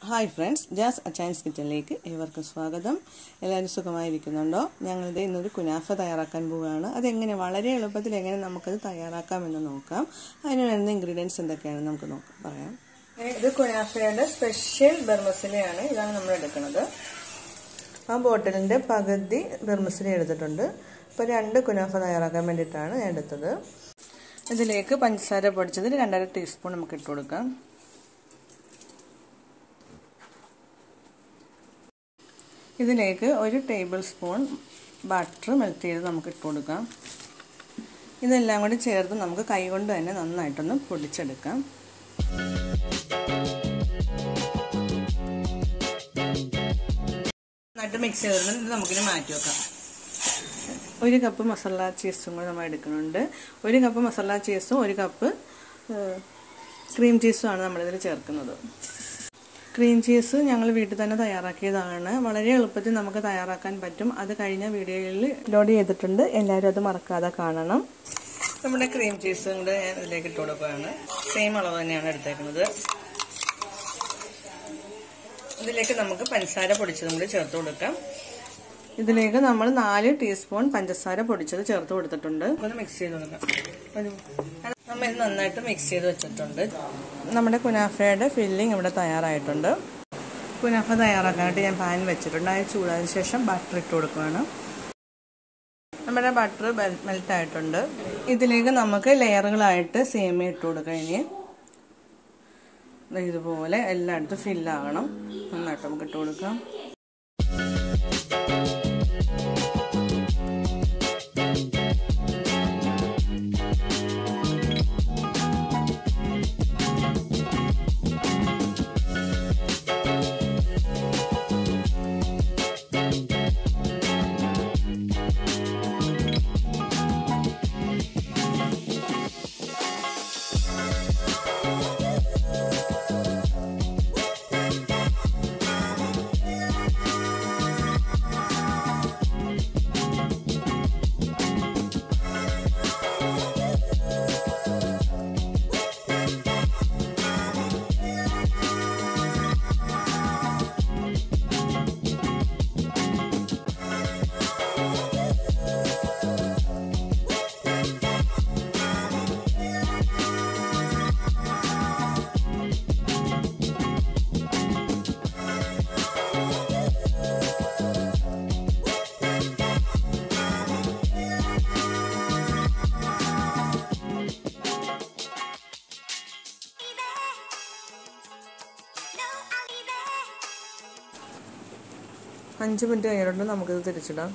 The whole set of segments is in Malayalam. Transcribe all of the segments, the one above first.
ഹായ് ഫ്രണ്ട്സ് ജാസ് അച്ചയൻസ് കിച്ചണിലേക്ക് ഏവർക്കും സ്വാഗതം എല്ലാവരും സുഖമായിരിക്കുന്നുണ്ടോ ഞങ്ങളിത് ഇന്നൊരു കുനാഫ തയ്യാറാക്കാൻ പോവുകയാണ് അതെങ്ങനെ വളരെ എളുപ്പത്തിൽ എങ്ങനെ നമുക്കത് തയ്യാറാക്കാമെന്ന് നോക്കാം അതിന് വേണ്ട ഇൻഗ്രീഡിയൻസ് എന്തൊക്കെയാണെന്ന് നമുക്ക് നോക്കാം പറയാം ഇത് കുനാഫയുടെ സ്പെഷ്യൽ ബർമസിലയാണ് ഇതാണ് നമ്മൾ എടുക്കുന്നത് ആ ബോട്ടിലിൻ്റെ പകുതി ബർമസില എടുത്തിട്ടുണ്ട് ഇപ്പോൾ രണ്ട് കുനാഫ തയ്യാറാക്കാൻ വേണ്ടിയിട്ടാണ് ഞാൻ എടുത്തത് ഇതിലേക്ക് പഞ്ചസാര പൊടിച്ചതിൽ രണ്ടര ടീസ്പൂൺ നമുക്ക് ഇട്ട് കൊടുക്കാം ഇതിലേക്ക് ഒരു ടേബിൾ സ്പൂൺ ബട്ടർ മെൽറ്റ് ചെയ്ത് നമുക്ക് ഇട്ട് കൊടുക്കാം ഇതെല്ലാം കൂടി ചേർത്ത് നമുക്ക് കൈകൊണ്ട് തന്നെ നന്നായിട്ടൊന്ന് പൊടിച്ചെടുക്കാം നന്നായിട്ട് മിക്സ് ചെയ്തിട്ട് ഇത് നമുക്കിനി മാറ്റി വെക്കാം ഒരു കപ്പ് മസാല ചീസും കൂടി നമ്മൾ എടുക്കുന്നുണ്ട് ഒരു കപ്പ് മസാല ചീസും ഒരു കപ്പ് ക്രീം ചീസും ആണ് നമ്മളിതിൽ ചേർക്കുന്നത് ക്രീം ചീസ് ഞങ്ങൾ വീട്ടിൽ തന്നെ തയ്യാറാക്കിയതാണ് വളരെ എളുപ്പത്തിൽ നമുക്ക് തയ്യാറാക്കാൻ പറ്റും അത് കഴിഞ്ഞ വീഡിയോയിൽ ലോഡ് ചെയ്തിട്ടുണ്ട് എല്ലാവരും അത് മറക്കാതെ കാണണം നമ്മുടെ ക്രീം ചീസും കൂടെ ഞാൻ ഇതിലേക്ക് ഇട്ട് കൊടുക്കുകയാണ് സെയിം അളവ് തന്നെയാണ് എടുത്തേക്കുന്നത് ഇതിലേക്ക് നമുക്ക് പഞ്ചസാര പൊടിച്ചതും കൂടി ചേർത്ത് കൊടുക്കാം ഇതിലേക്ക് നമ്മൾ നാല് ടീസ്പൂൺ പഞ്ചസാര പൊടിച്ചത് ചേർത്ത് കൊടുത്തിട്ടുണ്ട് ഒന്ന് മിക്സ് ചെയ്ത് കൊടുക്കാം നമ്മൾ ഇത് നന്നായിട്ട് മിക്സ് ചെയ്ത് വെച്ചിട്ടുണ്ട് നമ്മുടെ കുനാഫയുടെ ഫില്ലിംഗ് ഇവിടെ തയ്യാറായിട്ടുണ്ട് കുനാഫ തയ്യാറാക്കാനായിട്ട് ഞാൻ പാൻ വെച്ചിട്ടുണ്ട് അത് ചൂടായതിനു ശേഷം ബട്ടർ ഇട്ട് കൊടുക്കുകയാണ് നമ്മുടെ ബട്ടർ മെൽറ്റ് ആയിട്ടുണ്ട് ഇതിലേക്ക് നമുക്ക് ലെയറുകളായിട്ട് സേമിയ ഇട്ട് കൊടുക്കാം ഇനി ഇതുപോലെ എല്ലായിടത്തും ഫില്ലാകണം നന്നായിട്ട് നമുക്ക് ഇട്ട് കൊടുക്കാം അഞ്ച് മിനിറ്റ് കഴിഞ്ഞിട്ടുണ്ട് നമുക്കിത് തിരിച്ചിടാം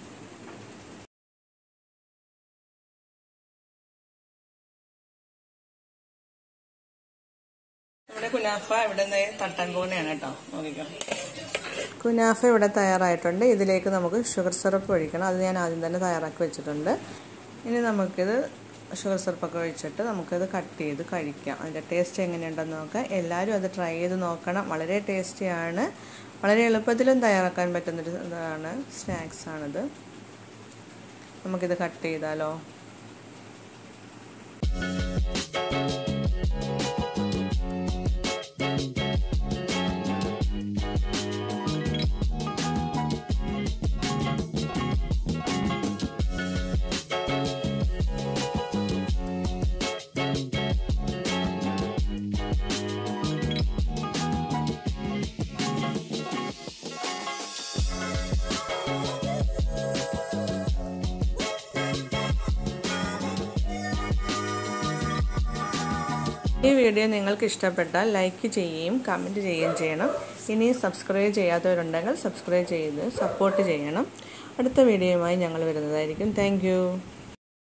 നമ്മുടെ കുനാഫ ഇവിടെ തട്ടാൻ പോകുന്നതാണ് കേട്ടോ നോക്കിക്കോ കുനാഫ ഇവിടെ തയ്യാറായിട്ടുണ്ട് ഇതിലേക്ക് നമുക്ക് ഷുഗർ സിറപ്പ് ഒഴിക്കണം അത് ഞാൻ ആദ്യം തന്നെ തയ്യാറാക്കി വെച്ചിട്ടുണ്ട് ഇനി നമുക്കിത് ഷുഗർ സിറപ്പൊക്കെ ഒഴിച്ചിട്ട് നമുക്കത് കട്ട് ചെയ്ത് കഴിക്കാം അതിൻ്റെ ടേസ്റ്റ് എങ്ങനെയുണ്ടെന്ന് നോക്കാം എല്ലാവരും അത് ട്രൈ ചെയ്ത് നോക്കണം വളരെ ടേസ്റ്റിയാണ് വളരെ എളുപ്പത്തിലും തയ്യാറാക്കാൻ പറ്റുന്നൊരു ഇതാണ് സ്നാക്സ് ആണിത് നമുക്കിത് കട്ട് ചെയ്താലോ ഈ വീഡിയോ നിങ്ങൾക്ക് ഇഷ്ടപ്പെട്ടാൽ ലൈക്ക് ചെയ്യുകയും കമൻറ്റ് ചെയ്യുകയും ചെയ്യണം ഇനി സബ്സ്ക്രൈബ് ചെയ്യാത്തവരുണ്ടെങ്കിൽ സബ്സ്ക്രൈബ് ചെയ്ത് സപ്പോർട്ട് ചെയ്യണം അടുത്ത വീഡിയോയുമായി ഞങ്ങൾ വരുന്നതായിരിക്കും താങ്ക്